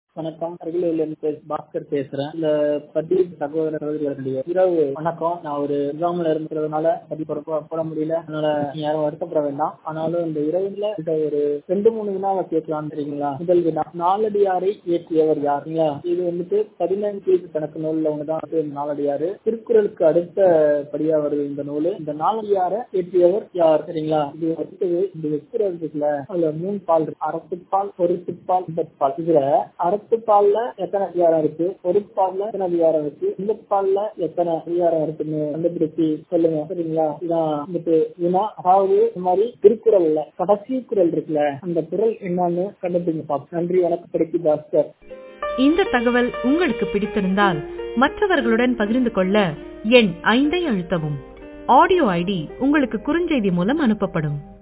வணக்கம் அருகிலுள்ள பாஸ்கர் பேசுறேன் இந்த பதிவு சகோதர சகோதரிகளுடைய இரவு வணக்கம் நான் ஒரு எக்ஸாம்ல இருக்கிறதுனால பதிவு போட போட முடியல அதனால நீங்க யாரும் வருத்தப்பட வேண்டாம் ஆனாலும் இந்த இரவுல இந்த ஒரு ரெண்டு மூணு வினாவை கேட்கலாம் தெரியுங்களா முதல் வினா நாலடியாரை இயற்றியவர் யாருங்களா இது வந்துட்டு பதினஞ்சு கணக்கு நூல்ல ஒண்ணுதான் வந்து இந்த நாலடியாரு திருக்குறளுக்கு அடுத்த படியா வருது இந்த நூல் இந்த நாலடியாரை இயற்றியவர் யார் சரிங்களா இது வந்து இந்த திருக்குறள் இருக்குல்ல அதுல மூணு பால் இருக்கு அறத்துப்பால் பொருத்துப்பால் இன்பப்பால் இதுல அறத்துப்பால்ல எத்தனை அதிகாரம் இருக்கு பொருட்பால்ல எத்தனை அதிகாரம் இருக்கு இன்பப்பால்ல எத்தனை அதிகாரம் இருக்குன்னு கண்டுபிடிச்சு சொல்லுங்க சரிங்களா இதான் வந்துட்டு வினா அதாவது இந்த மாதிரி திருக்குறள்ல கடைசி குரல் இருக்குல்ல அந்த குரல் என்னன்னு கண்டுபிடிங்க பாப்போம் நன்றி வணக்கம் படிக்கு பாஸ்கர் இந்த தகவல் உங்களுக்கு பிடித்திருந்தால் மற்றவர்களுடன் பகிர்ந்து கொள்ள எண் ஐந்தை அழுத்தவும் ஆடியோ ஐடி உங்களுக்கு குறுஞ்செய்தி மூலம் அனுப்பப்படும்